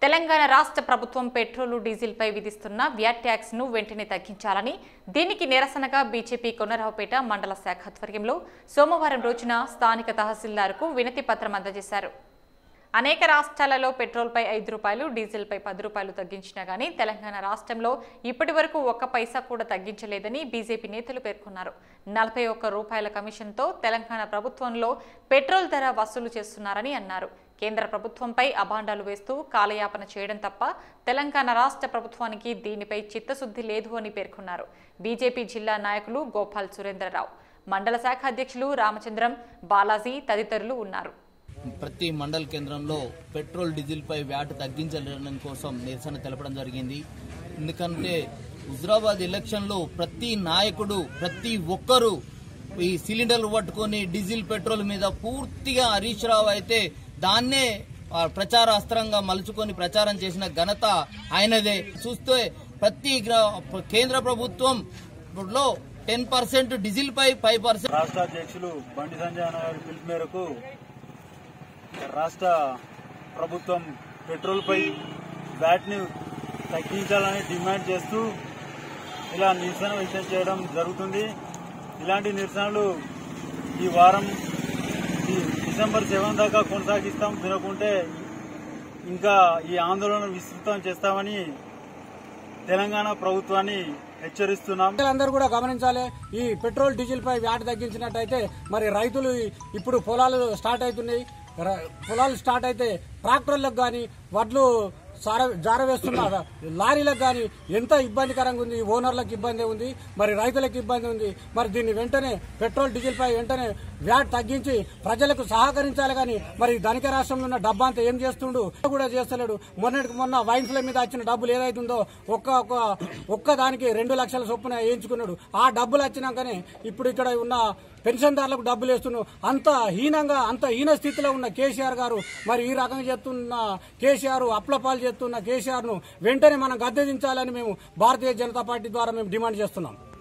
తెలంగాణ రాష్ట్ర ప్రభుత్వం పెట్రోలు డీజిల్పై విధిస్తున్న వ్యాట్ ట్యాక్స్ ను వెంటనే తగ్గించాలని దీనికి నిరసనగా బీజేపీ కొనరావుపేట మండల శాఖ ఆధ్వర్యంలో సోమవారం రోజున స్థానిక తహసీల్దార్కు వినతి పత్రం అందజేశారు అనేక రాష్ట్రాలలో పెట్రోల్పై ఐదు రూపాయలు డీజిల్పై పది రూపాయలు తగ్గించినా గానీ తెలంగాణ రాష్ట్రంలో ఇప్పటి వరకు ఒక్క పైసా కూడా తగ్గించలేదని బీజేపీ నేతలు పేర్కొన్నారు నలభై ఒక్క రూపాయల కమిషన్తో తెలంగాణ ప్రభుత్వంలో పెట్రోల్ ధర వసూలు చేస్తున్నారని అన్నారు కేంద్ర ప్రభుత్వంపై అభాండాలు వేస్తూ కాలయాపన చేయడం తప్ప తెలంగాణ రాష్ట్ర ప్రభుత్వానికి దీనిపై చిత్తశుద్ధి లేదు అని పేర్కొన్నారు బీజేపీ జిల్లా నాయకులు గోపాల్ సురేంద్రరావు మండల శాఖ అధ్యక్షులు రామచంద్రం బాలాజీ తదితరులు ఉన్నారు ప్రతి మండల కేంద్రంలో పెట్రోల్ డీజిల్ పై వ్యాట్ తగ్గించడం కోసం నిరసన తెలపడం జరిగింది ఎందుకంటే హుజరాబాద్ ఎలక్షన్ లో ప్రతి నాయకుడు ప్రతి ఒక్కరూ ఈ సిలిండర్లు పట్టుకొని డీజిల్ పెట్రోల్ మీద పూర్తిగా హరీష్ రావు అయితే దాన్నే ఆ, ప్రచార అస్త్రంగా మలుచుకొని ప్రచారం చేసిన ఘనత ఆయనదే చూస్తే ప్రతి గ్రా- కేంద్ర ప్రభుత్వం లో టెన్ పర్సెంట్ డీజిల్ పై ఫైవ్ పర్సెంట్ రాష్ట్ర అధ్యక్షులు బండి సంజయ్ అన్న గారి పిలుపు మేరకు రాష్ట్ర ప్రభుత్వం పెట్రోల్పై వ్యాట్ని తగ్గించాలని డిమాండ్ చేస్తూ ఇలా నిరసన వ్యక్తం చేయడం జరుగుతుంది ఇలాంటి నిరసనలు ఈ వారం ఈ డిసెంబర్ సెవెన్ దాకా కొనసాగిస్తాం తినకుంటే ఇంకా ఈ ఆందోళన విస్తృతం చేస్తామని తెలంగాణ ప్రభుత్వాన్ని హెచ్చరిస్తున్నాం అందరూ కూడా గమనించాలి ఈ పెట్రోల్ డీజిల్ పై వ్యాట్ తగ్గించినట్టయితే మరి రైతులు ఇప్పుడు పొలాలు స్టార్ట్ అవుతున్నాయి ర- పొలాలు స్టార్ట్ అయితే ట్రాక్టర్లకు కానీ వడ్లు సార జారవేస్తున్న లారీలకు కానీ ఎంత ఇబ్బందికరంగా ఉంది ఓనర్లకు ఇబ్బంది ఉంది మరి రైతులకు ఇబ్బంది ఉంది మరి దీన్ని వెంటనే పెట్రోల్ డీజిల్ పై వెంటనే వ్యాట్ తగ్గించి ప్రజలకు సహకరించాలి కానీ మరి ధనిక రాష్ట్రంలో ఉన్న డబ్బా అంతా ఏం చేస్తుండు కూడా చేస్తలేడు మొన్నటికి మొన్న వైన్స్ల మీద వచ్చిన డబ్బులు ఏదైతుందో ఒక్క ఒక్క ఒక్క దానికి రెండు లక్షల చొప్పున వేయించుకున్నాడు ఆ డబ్బులు వచ్చినాకనే ఇప్పుడు ఇక్కడ ఉన్న పెన్షన్దారులకు డబ్బులు వేస్తున్నాడు అంత హీనంగా అంత హీన స్థితిలో ఉన్న కేసీఆర్ గారు మరి ఈ రకంగా చేస్తున్న కేసీఆర్ అప్లపాలు చేస్తున్న కేసీఆర్ ను వెంటనే మనం గద్దెదించాలని మేము భారతీయ జనతా పార్టీ ద్వారా మేము డిమాండ్ చేస్తున్నాం